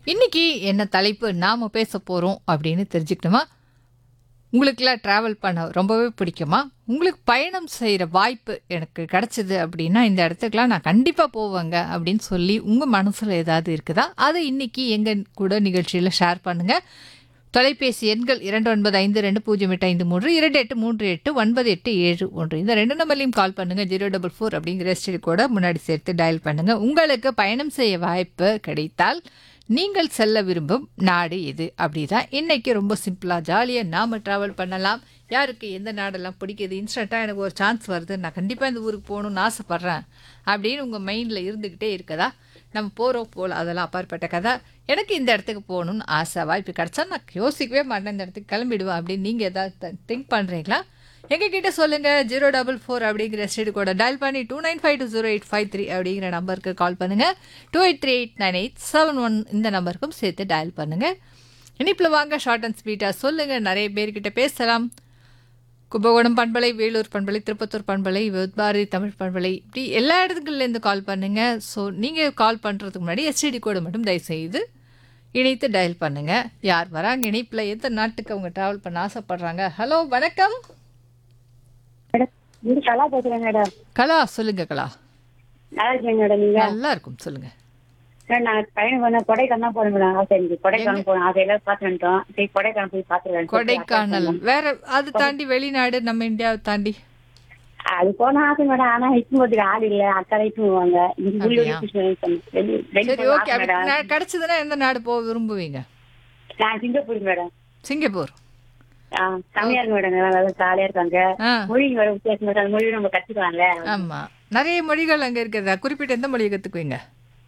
இன்னைக்கு என்ன தலைப்பு நாம பேச போறோம் அப்படின்னு தெரிஞ்சுக்கணுமா உங்களுக்குலாம் ட்ராவல் பண்ண ரொம்பவே பிடிக்குமா உங்களுக்கு பயணம் செய்கிற வாய்ப்பு எனக்கு கிடைச்சது அப்படின்னா இந்த இடத்துக்குலாம் நான் கண்டிப்பாக போவேங்க அப்படின்னு சொல்லி உங்கள் மனசில் ஏதாவது இருக்குதா அதை இன்னைக்கு எங்கள் கூட நிகழ்ச்சியில் ஷேர் பண்ணுங்கள் தொலைபேசி எண்கள் இரண்டு ஒன்பது ஐந்து ரெண்டு பூஜ்ஜியம் எட்டு ஐந்து மூன்று இரண்டு எட்டு மூன்று எட்டு ஒன்பது எட்டு ஏழு ஒன்று இந்த ரெண்டு நம்பர்லையும் கால் பண்ணுங்கள் ஜீரோ டபுள் ஃபோர் அப்படிங்கிற ஸ்டேட் கூட முன்னாடி சேர்த்து டயல் பண்ணுங்கள் உங்களுக்கு பயணம் செய்ய வாய்ப்பு கிடைத்தால் நீங்கள் செல்ல விரும்பும் நாடு எது அப்படிதான் இன்னைக்கு ரொம்ப சிம்பிளாக ஜாலியாக நாம் ட்ராவல் பண்ணலாம் யாருக்கு எந்த நாடெல்லாம் பிடிக்குது இன்ஸ்டண்ட்டாக எனக்கு ஒரு சான்ஸ் வருது நான் கண்டிப்பாக இந்த ஊருக்கு போகணும்னு ஆசைப்பட்றேன் அப்படின்னு உங்கள் மைண்டில் இருந்துக்கிட்டே இருக்கதா நம்ம போகிறோம் போகல அதெல்லாம் அப்பாற்பட்ட கதை எனக்கு இந்த இடத்துக்கு போகணும்னு ஆசை வாய்ப்பு கிடச்சா நான் யோசிக்கவே மாட்டேன் இந்த இடத்துக்கு கிளம்பிடுவேன் அப்படின்னு நீங்கள் ஏதாவது திங்க் பண்ணுறீங்களா எங்ககிட்ட சொல்லுங்கள் ஜீரோ டபுள் ஃபோர் அப்படிங்கிற ஸ்டேட் கூட டயல் பண்ணி two nine five two zero eight five three அப்படிங்கிற நம்பருக்கு கால் பண்ணுங்கள் two eight three eight nine eight seven one இந்த நம்பருக்கும் சேர்த்து டயல் பண்ணுங்கள் இனிப்பில் வாங்க ஷார்ட் அண்ட் ஸ்வீட்டாக சொல்லுங்கள் நிறைய பேர்கிட்ட பேசலாம் கும்பகோணம் பண்பலை வேலூர் பண்பலை திருப்பத்தூர் பண்பலை பாரதி தமிழ் பண்பலை இப்படி எல்லா இடத்துக்குள்ளேருந்து கால் பண்ணுங்கள் ஸோ நீங்கள் கால் பண்ணுறதுக்கு முன்னாடி எஸ்டிடி கோடை மட்டும் தயவுசெய்து இணைத்து டயல் பண்ணுங்கள் யார் வராங்க இணைப்பில் எந்த நாட்டுக்கு அவங்க ட்ராவல் பண்ண ஆசைப்படுறாங்க ஹலோ வணக்கம் மேடம் இது கலா பேசுறேன் மேடம் கலா சொல்லுங்க கலா நல்லா இருக்கீங்க மேடம் நீங்க நல்லா இருக்கும் சொல்லுங்க மேடம் நான் பையன் பண்ண கொடைக்கானல் தான் போறேன் மேடம் ஆசை எனக்கு கொடைக்கானல் போகணும் அதை எல்லாம் பார்த்து வந்துட்டோம் சரி கொடைக்கானல் போய் பார்த்துருவேன் கொடைக்கானல் வேற அது தாண்டி வெளிநாடு நம்ம இந்தியாவை தாண்டி அது போன ஆசை மேடம் ஆனா இட்டும் போறதுக்கு ஆள் இல்ல அக்கா இட்டும் போவாங்க இங்க உள்ளூர் அப்படியா? கிருஷ்ணன் வெளி வெளி சரி போக ஓகே ஆசை மேடம் அப்படி கிடைச்சதுன்னா எந்த நாடு போக விரும்புவீங்க நான் சிங்கப்பூர் மேடம் சிங்கப்பூர் ஆ, செமையா இருக்கு மேடம் நல்லா நல்லா ஜாலியா இருக்காங்க ஆ மொழி வேற வித்தியாசம் மேடம் மொழி நம்ம கத்துக்கலாம்ல ஆமா நிறைய மொழிகள் அங்க இருக்கிறதா குறிப்பிட்ட எந்த மொழியை கத்துக்குவீங்க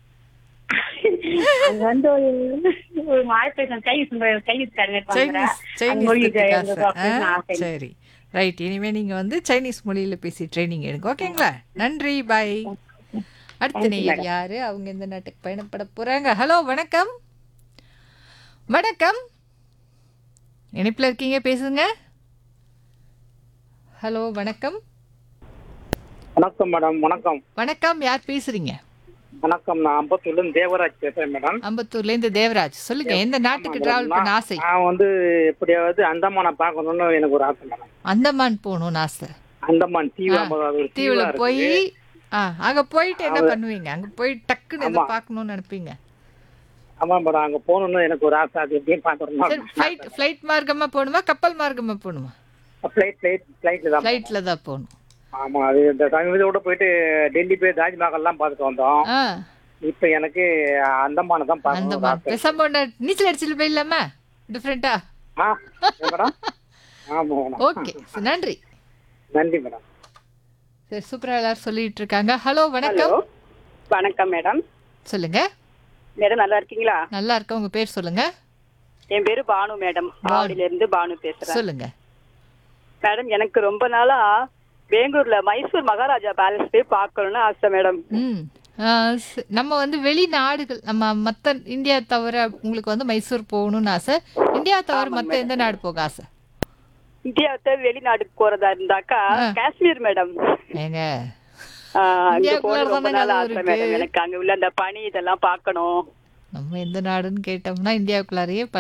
அங்க வந்து ஒரு ஒரு மாய் பேசுறேன் கை கை இருக்காங்க சைனீஸ் மொழி சைனீஸ் கத்துக்க ஆசை. பேசணும் ஆ, ஆசை சரி ரைட் இனிமே நீங்க வந்து சைனீஸ் மொழியில பேசி ட்ரைனிங் எடுங்க ஓகேங்களா நன்றி பாய் அடுத்த நேயர் யாரு அவங்க எந்த நாட்டுக்கு பயணப்பட போறாங்க ஹலோ வணக்கம் வணக்கம் இணைப்பில் இருக்கீங்க பேசுங்க ஹலோ வணக்கம் வணக்கம் மேடம் வணக்கம் வணக்கம் யார் பேசுறீங்க வணக்கம் நான் அம்பத்தூர்ல இருந்து தேவராஜ் பேசுறேன் மேடம் அம்பத்தூர்ல இருந்து தேவராஜ் சொல்லுங்க எந்த நாட்டுக்கு டிராவல் பண்ண ஆசை நான் வந்து எப்படியாவது அந்தமானை பார்க்கணும்னு எனக்கு ஒரு ஆசை மேடம் அந்தமான் போகணும்னு ஆசை அந்தமான் தீவு அது ஒரு தீவுல தீவா போய் இருக்கு ஆ அங்க போயிட்டு என்ன பண்ணுவீங்க அங்க போய் டக்குன்னு எதை பார்க்கணும்னு நினைப்பீங்க ஆமா மேடம் அங்க போகணும்னு எனக்கு ஒரு ஆசை அது எப்படியும் சரி பார்க்கணும் ஃப்ளைட் ஃப்ளைட் மார்க்கமா போகணுமா கப்பல் மார்க்கமா போகணுமா ஃபிளைட் ஃபிளைட் ஃபிளைட்ல தான் ஃப்ளைட்ல தான் போகணும் ஆமா அது இந்த சமீபத்தோட போயிட்டு டெல்லி போய் தாஜ்மஹால்லாம் பார்த்துட்டு வந்தோம் ஆ இப்ப எனக்கு அந்தமானை தான் பார்க்கணும் ஒரு அந்தமான் ஆசை பேசாம ஒண்ணு நீச்சல் அடிச்சுட்டு போயிடலாமா டிஃப்ரெண்டா ஆ ஏன் மேடம் ஆமா மேடம் ஓகே நன்றி நன்றி மேடம் சரி சூப்பரா எல்லாரும் சொல்லிட்டு இருக்காங்க ஹலோ வணக்கம் வணக்கம் மேடம் சொல்லுங்க மேடம் நல்லா இருக்கீங்களா நல்லா இருக்க உங்க பேர் சொல்லுங்க என் பேரு பானு மேடம் ஆவடியில இருந்து பானு பேசுறேன் சொல்லுங்க மேடம் எனக்கு ரொம்ப நாளா பெங்களூர்ல மைசூர் மகாராஜா பேலஸ் போய் பார்க்கணும்னு ஆசை மேடம் ம் ஆ, ஸ்- நம்ம வந்து வெளிநாடுகள் நம்ம மற்ற இந்தியா தவிர உங்களுக்கு வந்து மைசூர் போகணும்னு ஆசை இந்தியா தவிர மற்ற எந்த நாடு போக ஆசை இந்தியாவை வெளிநாடுக்கு போறதா இருந்தாக்கா காஷ்மீர் மேடம் ஏங்க ஆ, அங்க இந்தியாக்குள்ள போக ரொம்ப தானங்க நாள் அது ஆசை இருக்கு. மேடம் எனக்கு அங்க உள்ள அந்த பனி இதெல்லாம் பார்க்கணும் நம்ம எந்த நாடுன்னு கேட்டோம்னா இந்தியாவுக்குள்ளாரையே